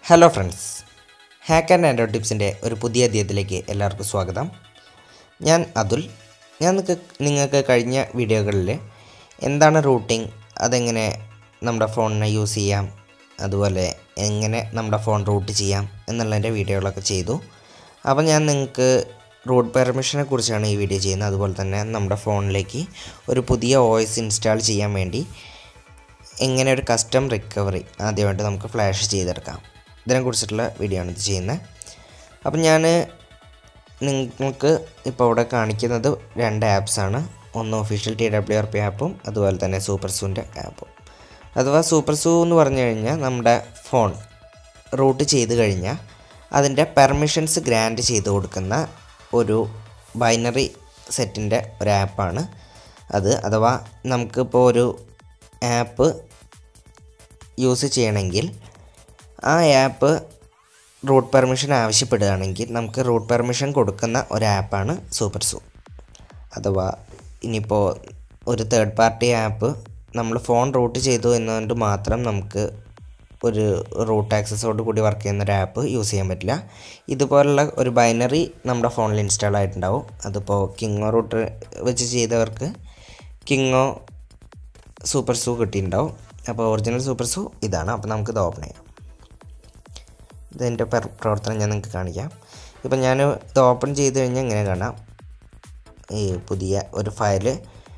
hello friends hack and Android ടിപ്സിൻ്റെ ഒരു പുതിയ അധ്യായത്തിലേക്ക് എല്ലാവർക്കും സ്വാഗതം ഞാൻ അതുൽ ഞാൻ നിങ്ങക്ക് നിങ്ങൾക്ക് കഴിഞ്ഞ വീഡിയോകളിൽ എന്താണ് റൂട്ടിംഗ് അതെങ്ങനെ നമ്മുടെ ഫോണിനെ യൂസ് ചെയ്യാം അതുപോലെ എങ്ങനെ നമ്മുടെ ഫോൺ റൂട്ട് ചെയ്യാം എന്നുള്ളതിൻ്റെ വീഡിയോകളൊക്കെ ചെയ്തു അപ്പോൾ ഞാൻ നിങ്ങൾക്ക് റൂട്ട് പെർമിഷനെ കുറിച്ചാണ് ഈ വീഡിയോ ചെയ്യുന്നത് അതുപോലെ തന്നെ നമ്മുടെ ഫോണിലേക്ക് ഒരു പുതിയ ഓയിസ് ഇൻസ്റ്റാൾ ചെയ്യാൻ വേണ്ടി എങ്ങനെ ഒരു കസ്റ്റം റിക്കവറി ആദ്യമായിട്ട് നമുക്ക് ഫ്ലാഷ് ചെയ്തെടുക്കാം ഇതിനെക്കുറിച്ചിട്ടുള്ള വീഡിയോ ആണ് ഇത് ചെയ്യുന്നത് അപ്പം ഞാൻ നിങ്ങൾക്ക് ഇപ്പോൾ ഇവിടെ കാണിക്കുന്നത് രണ്ട് ആപ്സാണ് ഒന്ന് official T W R P ആപ്പും അതുപോലെ തന്നെ സൂപ്പർ സൂൻ്റെ ആപ്പും അഥവാ സൂപ്പർ സൂ എന്ന് പറഞ്ഞു കഴിഞ്ഞാൽ നമ്മുടെ ഫോൺ റൂട്ട് ചെയ്ത് കഴിഞ്ഞാൽ അതിൻ്റെ പെർമിഷൻസ് ഗ്രാൻറ്റ് ചെയ്ത് കൊടുക്കുന്ന ഒരു ബൈനറി സെറ്റിൻ്റെ ഒരു ആപ്പാണ് അത് അഥവാ നമുക്കിപ്പോൾ ഒരു ആപ്പ് യൂസ് ചെയ്യണമെങ്കിൽ ആ ആപ്പ് റൂട്ട് പെർമിഷൻ ആവശ്യപ്പെടുകയാണെങ്കിൽ നമുക്ക് റൂട്ട് പെർമിഷൻ കൊടുക്കുന്ന ഒരു ആപ്പാണ് സൂപ്പർ സൂ അഥവാ ഇനിയിപ്പോൾ ഒരു തേർഡ് പാർട്ടി ആപ്പ് നമ്മൾ ഫോൺ റൂട്ട് ചെയ്തു എന്നതുകൊണ്ട് മാത്രം നമുക്ക് ഒരു റൂട്ട് ആക്സസോട് കൂടി വർക്ക് ചെയ്യുന്ന ഒരു ആപ്പ് യൂസ് ചെയ്യാൻ പറ്റില്ല ഇതുപോലുള്ള ഒരു ബൈനറി നമ്മുടെ ഫോണിൽ ഇൻസ്റ്റാൾ ആയിട്ടുണ്ടാവും അതിപ്പോൾ കിങ്ങോ റൂട്ട് വെച്ച് ചെയ്തവർക്ക് കിങ്ങോ സൂപ്പർ സൂ കിട്ടിയിട്ടുണ്ടാവും അപ്പോൾ ഒറിജിനൽ സൂപ്പർ സൂ ഇതാണ് അപ്പോൾ നമുക്കിത് ഓപ്പൺ ചെയ്യാം ഇതിൻ്റെ പ്രവർത്തനം ഞാൻ നിങ്ങൾക്ക് കാണിക്കാം ഇപ്പം ഞാൻ ഇത് ഓപ്പൺ ചെയ്ത് കഴിഞ്ഞാൽ ഇങ്ങനെ കാണാം ഈ പുതിയ ഒരു ഫയല്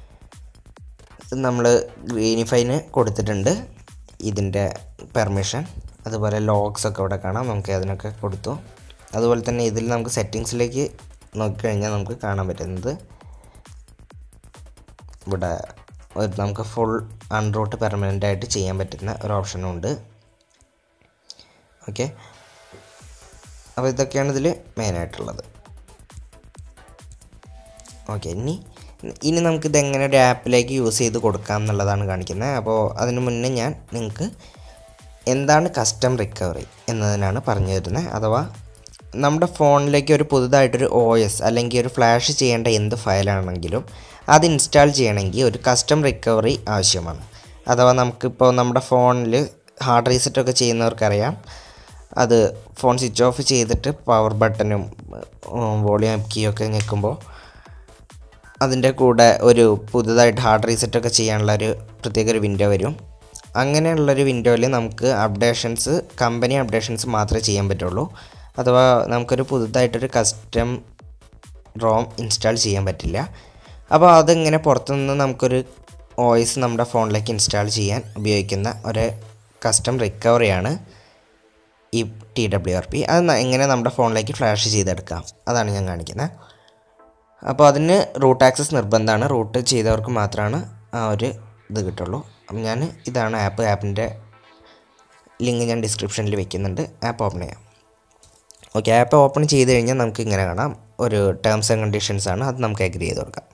നമ്മൾ ഗ്രീനിഫൈന് കൊടുത്തിട്ടുണ്ട് ഇതിൻ്റെ പെർമിഷൻ അതുപോലെ ലോഗ്സ് ഒക്കെ ഇവിടെ കാണാം നമുക്ക് അതിനൊക്കെ കൊടുത്തു അതുപോലെ തന്നെ ഇതിൽ നമുക്ക് സെറ്റിങ്സിലേക്ക് നോക്കിക്കഴിഞ്ഞാൽ നമുക്ക് കാണാൻ പറ്റുന്നത് ഇവിടെ ഒരു നമുക്ക് ഫുൾ അൺറൂട്ട് പെർമനൻ്റ് ആയിട്ട് ചെയ്യാൻ പറ്റുന്ന ഒരു ഓപ്ഷനും ഉണ്ട് ഓക്കെ അപ്പോൾ ഇതൊക്കെയാണ് ഇതിൽ മെയിനായിട്ടുള്ളത് ഓക്കെ ഇനി ഇനി നമുക്കിത് എങ്ങനെ ഒരു ആപ്പിലേക്ക് യൂസ് ചെയ്ത് കൊടുക്കാം എന്നുള്ളതാണ് കാണിക്കുന്നത് അപ്പോൾ അതിന് മുന്നേ ഞാൻ നിങ്ങൾക്ക് എന്താണ് കസ്റ്റം റിക്കവറി എന്നതിനാണ് പറഞ്ഞു തരുന്നത് അഥവാ നമ്മുടെ ഫോണിലേക്ക് ഒരു പുതുതായിട്ടൊരു ഒ എസ് അല്ലെങ്കിൽ ഒരു ഫ്ലാഷ് ചെയ്യേണ്ട എന്ത് ഫയലാണെങ്കിലും അത് ഇൻസ്റ്റാൾ ചെയ്യണമെങ്കിൽ ഒരു കസ്റ്റം റിക്കവറി ആവശ്യമാണ് അഥവാ നമുക്കിപ്പോൾ നമ്മുടെ ഫോണിൽ ഹാർഡ് റീസെറ്റൊക്കെ ചെയ്യുന്നവർക്കറിയാം അത് ഫോൺ സ്വിച്ച് ഓഫ് ചെയ്തിട്ട് പവർ ബട്ടണും വോളിയം കീയൊക്കെ ഞെക്കുമ്പോൾ അതിൻ്റെ കൂടെ ഒരു പുതുതായിട്ട് ഹാർഡ് റീസെറ്റൊക്കെ ചെയ്യാനുള്ള ഒരു പ്രത്യേക ഒരു വിൻഡോ വരും അങ്ങനെയുള്ളൊരു വിൻഡോയിൽ നമുക്ക് അപ്ഡേഷൻസ് കമ്പനി അപ്ഡേഷൻസ് മാത്രമേ ചെയ്യാൻ പറ്റുള്ളൂ അഥവാ നമുക്കൊരു പുതുതായിട്ടൊരു കസ്റ്റം റോം ഇൻസ്റ്റാൾ ചെയ്യാൻ പറ്റില്ല അപ്പോൾ അതിങ്ങനെ പുറത്തുനിന്ന് നമുക്കൊരു ഓയിസ് നമ്മുടെ ഫോണിലേക്ക് ഇൻസ്റ്റാൾ ചെയ്യാൻ ഉപയോഗിക്കുന്ന ഒരു കസ്റ്റം റിക്കവറിയാണ് ഈ ടി ഡബ്ല്യു ആർ പി അത് എങ്ങനെ നമ്മുടെ ഫോണിലേക്ക് ഫ്ലാഷ് ചെയ്തെടുക്കാം അതാണ് ഞാൻ കാണിക്കുന്നത് അപ്പോൾ അതിന് റൂട്ട് ആക്സസ് നിർബന്ധമാണ് റൂട്ട് ചെയ്തവർക്ക് മാത്രമാണ് ആ ഒരു ഇത് കിട്ടുള്ളൂ അപ്പം ഞാൻ ഇതാണ് ആപ്പ് ആപ്പിൻ്റെ ലിങ്ക് ഞാൻ ഡിസ്ക്രിപ്ഷനിൽ വെക്കുന്നുണ്ട് ആപ്പ് ഓപ്പൺ ചെയ്യാം ഓക്കെ ആപ്പ് ഓപ്പൺ ചെയ്ത് കഴിഞ്ഞാൽ നമുക്ക് ഇങ്ങനെ കാണാം ഒരു ടേംസ് ആൻഡ് കണ്ടീഷൻസ് ആണ് അത് നമുക്ക് അഗ്രി ചെയ്ത് കൊടുക്കാം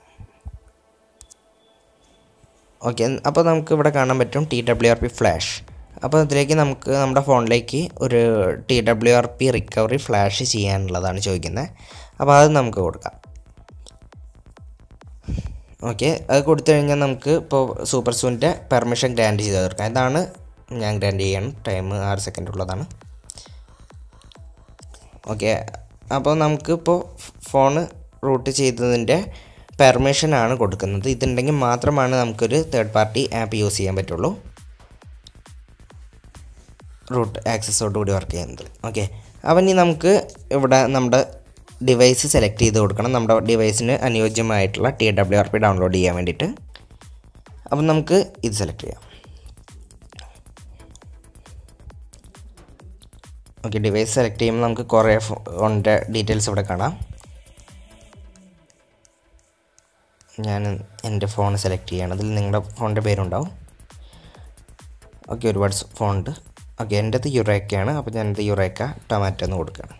ഓക്കെ അപ്പോൾ നമുക്ക് ഇവിടെ കാണാൻ പറ്റും T W R P flash അപ്പോൾ ഇതിലേക്ക് നമുക്ക് നമ്മുടെ ഫോണിലേക്ക് ഒരു T W R P recovery flash ചെയ്യാനുള്ളതാണ് ചോദിക്കുന്നത് അപ്പോൾ അത് നമുക്ക് കൊടുക്കാം ഓക്കെ അത് കൊടുത്തു കഴിഞ്ഞാൽ നമുക്ക് ഇപ്പോൾ സൂപ്പർ സൂൻ്റെ പെർമിഷൻ ഗ്രാൻഡ് ചെയ്ത് തീർക്കാം ഇതാണ് ഞാൻ ഗ്രാൻഡ് ചെയ്യണം ടൈം ആറ് സെക്കൻഡ് ഉള്ളതാണ് ഓക്കെ അപ്പോൾ നമുക്ക് ഇപ്പോൾ ഫോണ് റൂട്ട് ചെയ്തതിൻ്റെ പെർമിഷനാണ് കൊടുക്കുന്നത് ഇതുണ്ടെങ്കിൽ മാത്രമാണ് നമുക്കൊരു തേർഡ് പാർട്ടി ആപ്പ് യൂസ് ചെയ്യാൻ പറ്റുള്ളൂ റൂട്ട് ആക്സസോട് കൂടി വർക്ക് ചെയ്യുന്നത് ഓക്കെ അപ്പം ഇനി നമുക്ക് ഇവിടെ നമ്മുടെ ഡിവൈസ് സെലക്ട് ചെയ്ത് കൊടുക്കണം നമ്മുടെ ഡിവൈസിന് അനുയോജ്യമായിട്ടുള്ള T W R P download ചെയ്യാൻ വേണ്ടിയിട്ട് അപ്പം നമുക്ക് ഇത് സെലക്ട് ചെയ്യാം ഓക്കെ ഡിവൈസ് സെലക്ട് ചെയ്യുമ്പോൾ നമുക്ക് കുറേ ഫോണിൻ്റെ ഡീറ്റെയിൽസ് ഇവിടെ കാണാം ഞാൻ എൻ്റെ ഫോൺ സെലക്ട് ചെയ്യണം അതിൽ നിങ്ങളുടെ ഫോണിൻ്റെ പേരുണ്ടാവും ഓക്കെ ഒരുപാട് ഫോൺ ഉണ്ട് ഓക്കെ എൻ്റെത് യുറേക്കയാണ് അപ്പോൾ ഞാൻ എൻ്റെ യുറേക്ക ടൊമാറ്റോ എന്ന് കൊടുക്കുകയാണ്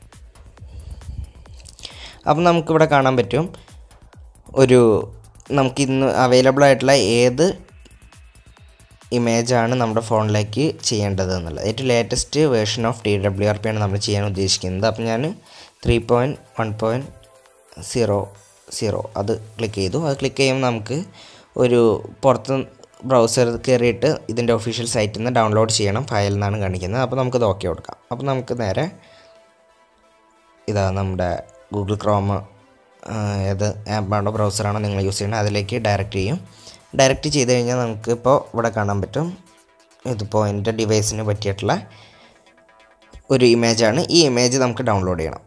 അപ്പം നമുക്കിവിടെ കാണാൻ പറ്റും ഒരു നമുക്ക് ഇന്ന് അവൈലബിൾ ആയിട്ടുള്ള ഏത് ഇമേജാണ് നമ്മുടെ ഫോണിലേക്ക് ചെയ്യേണ്ടത് എന്നുള്ളത് ഏറ്റവും latest version of T W R P ആണ് നമ്മൾ ചെയ്യാൻ ഉദ്ദേശിക്കുന്നത് അപ്പം ഞാൻ three point one point zero zero അത് ക്ലിക്ക് ചെയ്തു അത് ക്ലിക്ക് ചെയ്യുമ്പോൾ നമുക്ക് ഒരു പുറത്ത് ബ്രൗസർ കയറിയിട്ട് ഇതിൻ്റെ ഒഫീഷ്യൽ സൈറ്റിൽ നിന്ന് ഡൗൺലോഡ് ചെയ്യണം ഫയൽ എന്നാണ് കാണിക്കുന്നത് അപ്പോൾ നമുക്കത് ഓക്കെ കൊടുക്കാം അപ്പോൾ നമുക്ക് നേരെ ഇതാ നമ്മുടെ ഗൂഗിൾ ക്രോം ഏത് ആപ്പാണോ ബ്രൗസറാണോ നിങ്ങൾ യൂസ് ചെയ്യുന്നത് അതിലേക്ക് ഡയറക്റ്റ് ചെയ്യും ഡയറക്റ്റ് ചെയ്ത് കഴിഞ്ഞാൽ നമുക്ക് ഇപ്പോൾ ഇവിടെ കാണാൻ പറ്റും ഇതിപ്പോൾ എൻ്റെ ഡിവൈസിന് പറ്റിയിട്ടുള്ള ഒരു ഇമേജാണ് ഈ ഇമേജ് നമുക്ക് ഡൗൺലോഡ് ചെയ്യണം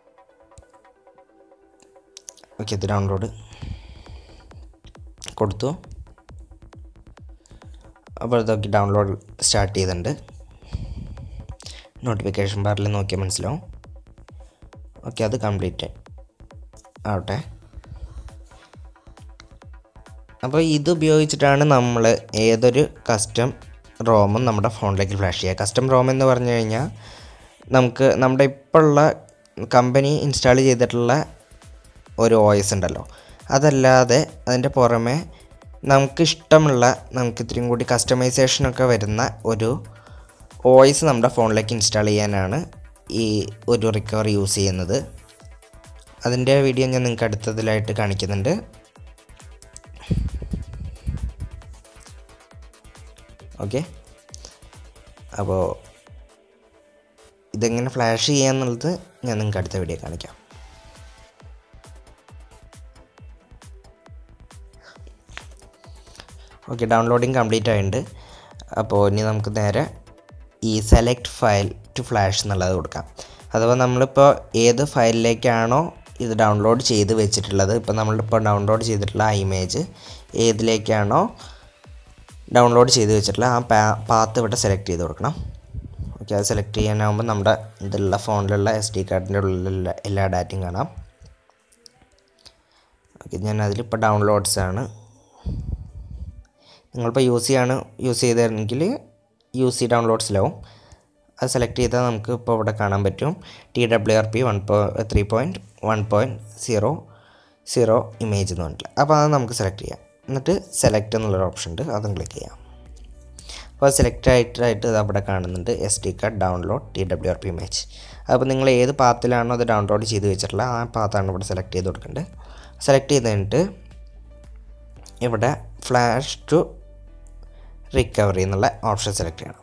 ഓക്കെ ഇത് ഡൗൺലോഡ് കൊടുത്തു അപ്പോൾ ഇതൊക്കെ ഡൗൺലോഡ് സ്റ്റാർട്ട് ചെയ്തിട്ടുണ്ട് നോട്ടിഫിക്കേഷൻ ബാറിൽ നോക്കിയാൽ മനസ്സിലാവും ഓക്കെ അത് കംപ്ലീറ്റ് ആവട്ടെ അപ്പോൾ ഇത് ഉപയോഗിച്ചിട്ടാണ് നമ്മൾ ഏതൊരു കസ്റ്റം റോമും നമ്മുടെ ഫോണിലേക്ക് ഫ്ലാഷ് ചെയ്യുക കസ്റ്റം റോം എന്ന് പറഞ്ഞു കഴിഞ്ഞാൽ നമുക്ക് നമ്മുടെ ഇപ്പോൾ ഉള്ള കമ്പനി ഇൻസ്റ്റാൾ ചെയ്തിട്ടുള്ള ഒരു ഒ എസ് ഉണ്ടല്ലോ അതല്ലാതെ അതിൻ്റെ പുറമെ നമുക്ക് ഇഷ്ടമുള്ള നമുക്ക് ഇത്രയും കൂടി കസ്റ്റമൈസേഷനൊക്കെ വരുന്ന ഒരു ഒ എസ് നമ്മുടെ ഫോണിലേക്ക് ഇൻസ്റ്റാൾ ചെയ്യാനാണ് ഈ ഒരു റിക്കവർ യൂസ് ചെയ്യുന്നത് അതിൻ്റെ വീഡിയോ ഞാൻ നിങ്ങൾക്ക് അടുത്തതിലായിട്ട് കാണിക്കുന്നുണ്ട് ഓക്കെ അപ്പോൾ ഇതെങ്ങനെ ഫ്ലാഷ് ചെയ്യാന്നുള്ളത് ഞാൻ നിങ്ങൾക്ക് അടുത്ത വീഡിയോ കാണിക്കാം ഓക്കെ ഡൗൺലോഡിങ് കംപ്ലീറ്റ് ആയിട്ടുണ്ട് അപ്പോൾ ഇനി നമുക്ക് നേരെ ഈ സെലക്ട് ഫയൽ ടു ഫ്ലാഷ് എന്നുള്ളത് കൊടുക്കാം അഥവാ നമ്മളിപ്പോൾ ഏത് ഫയലിലേക്കാണോ ഇത് ഡൗൺലോഡ് ചെയ്ത് വെച്ചിട്ടുള്ളത് ഇപ്പോൾ നമ്മളിപ്പോൾ ഡൗൺലോഡ് ചെയ്തിട്ടുള്ള ആ ഇമേജ് ഏതിലേക്കാണോ ഡൗൺലോഡ് ചെയ്ത് വെച്ചിട്ടുള്ള ആ പാ പാത്ത് ഇവിടെ സെലക്ട് ചെയ്ത് കൊടുക്കണം ഓക്കെ അത് സെലക്ട് ചെയ്യാനാകുമ്പോൾ നമ്മുടെ ഇതിലുള്ള ഫോണിലുള്ള എസ് ഡി കാർഡിൻ്റെ ഉള്ളിലുള്ള എല്ലാ ഡാറ്റയും കാണാം ഓക്കെ ഞാൻ അതിലിപ്പോൾ ഡൗൺലോഡ്സ് ആണ് നിങ്ങളിപ്പോൾ യൂസ് ചെയ്യാണ് യൂസ് ചെയ്തിരുന്നെങ്കിൽ യു സി ഡൗൺലോഡ്സിലാവും അത് സെലക്ട് ചെയ്താൽ നമുക്ക് ഇപ്പോൾ ഇവിടെ കാണാൻ പറ്റും T W R P one പോ three point one point zero zero image എന്ന് പറഞ്ഞിട്ട് അപ്പോൾ അത് നമുക്ക് സെലക്ട് ചെയ്യാം എന്നിട്ട് സെലക്ട് എന്നുള്ളൊരു ഓപ്ഷൻ ഉണ്ട് അതും ക്ലിക്ക് ചെയ്യാം അപ്പോൾ സെലക്ട് ആയിട്ടായിട്ട് ഇത് അവിടെ കാണുന്നുണ്ട് S D card download T W R P image അപ്പോൾ നിങ്ങൾ ഏത് പാത്തിലാണോ അത് ഡൗൺലോഡ് ചെയ്ത് വെച്ചിട്ടുള്ളത് ആ പാത്താണ് ഇവിടെ സെലക്ട് ചെയ്ത് കൊടുക്കേണ്ടത് സെലക്ട് ചെയ്ത് കഴിഞ്ഞിട്ട് ഇവിടെ ഫ്ലാഷ് ടു റിക്കവറി എന്നുള്ള ഓപ്ഷൻ സെലക്ട് ചെയ്യണം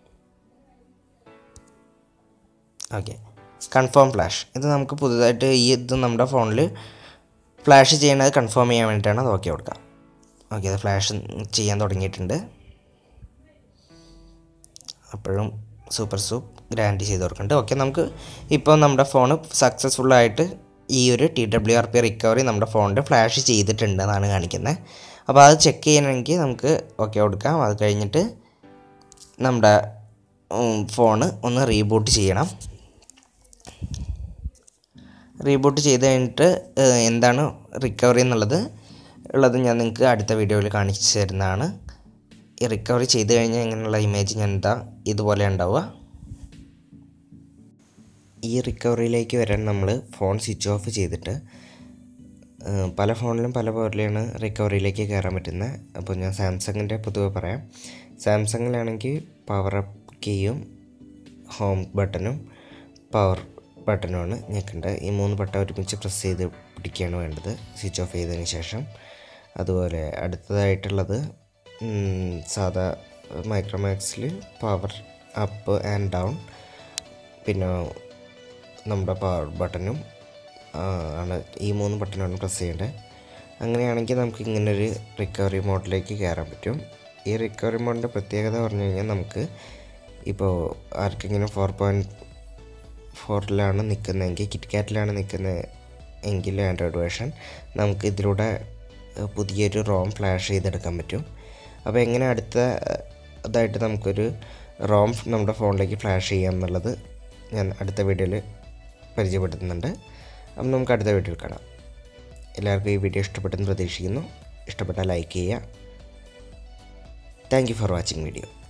ഓക്കെ കൺഫേം ഫ്ലാഷ് ഇത് നമുക്ക് പുതുതായിട്ട് ഈ ഇത് നമ്മുടെ ഫോണിൽ ഫ്ലാഷ് ചെയ്യണത് കൺഫേം ചെയ്യാൻ വേണ്ടിയിട്ടാണ് അത് ഓക്കെ കൊടുക്കുക ഓക്കെ അത് ഫ്ലാഷ് ചെയ്യാൻ തുടങ്ങിയിട്ടുണ്ട് അപ്പോഴും സൂപ്പർ സൂപ്പ് ഗ്രാൻഡ് ചെയ്ത് കൊടുക്കുന്നുണ്ട് ഓക്കെ നമുക്ക് ഇപ്പോൾ നമ്മുടെ ഫോൺ സക്സസ്ഫുള്ളായിട്ട് ഈ ഒരു T W R P recovery നമ്മുടെ ഫോണിൽ ഫ്ലാഷ് ചെയ്തിട്ടുണ്ട് എന്നാണ് കാണിക്കുന്നത് അപ്പോൾ അത് ചെക്ക് ചെയ്യണമെങ്കിൽ നമുക്ക് ഓക്കെ കൊടുക്കാം അത് കഴിഞ്ഞിട്ട് നമ്മുടെ ഫോണ് ഒന്ന് റീബൂട്ട് ചെയ്യണം റീബൂട്ട് ചെയ്ത് കഴിഞ്ഞിട്ട് ഏഹ്, എന്താണ് റിക്കവറി എന്നുള്ളത് ഉള്ളത് ഞാൻ നിങ്ങൾക്ക് അടുത്ത വീഡിയോയിൽ കാണിച്ചു തരുന്നതാണ് ഈ റിക്കവറി ചെയ്ത് കഴിഞ്ഞാൽ ഇങ്ങനെയുള്ള ഇമേജ് ഞാൻ എന്താ ഇതുപോലെ ഉണ്ടാവുക ഈ റിക്കവറിയിലേക്ക് വരാൻ നമ്മൾ ഫോൺ സ്വിച്ച് ഓഫ് ചെയ്തിട്ട് ഏഹ്, പല ഫോണിലും പല പോലെയാണ് റിക്കവറിയിലേക്ക് കയറാൻ പറ്റുന്നത് അപ്പോൾ ഞാൻ സാംസങ്ങിൻ്റെ പൊതുവെ പറയാം സാംസങ്ങിലാണെങ്കിൽ പവർ അപ്പ് കീയും ഹോം ബട്ടണും പവർ ബട്ടണുമാണ് ഞെക്കേണ്ടത് ഈ മൂന്ന് ബട്ടൺ ഒരുമിച്ച് പ്രസ് ചെയ്ത് പിടിക്കുകയാണ് വേണ്ടത് സ്വിച്ച് ഓഫ് ചെയ്തതിന് ശേഷം അതുപോലെ അടുത്തതായിട്ടുള്ളത് ഉം, സാധാ മൈക്രോമാക്സിൽ പവർ അപ്പ് ആൻഡ് ഡൗൺ പിന്നെ നമ്മുടെ പവർ ബട്ടണും ആ, ആണ് ഈ മൂന്ന് ബട്ടണാണ് പ്രസ് ചെയ്യേണ്ടത് അങ്ങനെയാണെങ്കിൽ നമുക്ക് ഇങ്ങനൊരു റിക്കവറി മോഡിലേക്ക് കയറാൻ പറ്റും ഈ റിക്കവറി മോഡിൻ്റെ പ്രത്യേകത പറഞ്ഞു കഴിഞ്ഞാൽ നമുക്ക് ഇപ്പോൾ ആർക്കെങ്കിലും ഫോർ പോയിൻറ്റ് ഫോറിലാണ് നിൽക്കുന്നതെങ്കിൽ കിറ്റ്കാറ്റിലാണ് നിൽക്കുന്നത് എങ്കിൽ ആൻഡ്രോയിഡ് വേർഷൻ നമുക്ക് ഇതിലൂടെ ഏഹ്, പുതിയൊരു റോം ഫ്ലാഷ് ചെയ്തെടുക്കാൻ പറ്റും അപ്പോൾ എങ്ങനെ അടുത്ത ഏഹ്, ഇതായിട്ട് നമുക്കൊരു റോം നമ്മുടെ ഫോണിലേക്ക് ഫ്ലാഷ് ചെയ്യാം എന്നുള്ളത് ഞാൻ അടുത്ത വീഡിയോയിൽ പരിചയപ്പെടുത്തുന്നുണ്ട് അപ്പം നമുക്ക് അടുത്ത വീഡിയോയിൽ കാണാം എല്ലാവർക്കും ഈ വീഡിയോ ഇഷ്ടപ്പെട്ടെന്ന് പ്രതീക്ഷിക്കുന്നു ഇഷ്ടപ്പെട്ടാൽ ലൈക്ക് ചെയ്യുക thank you for watching video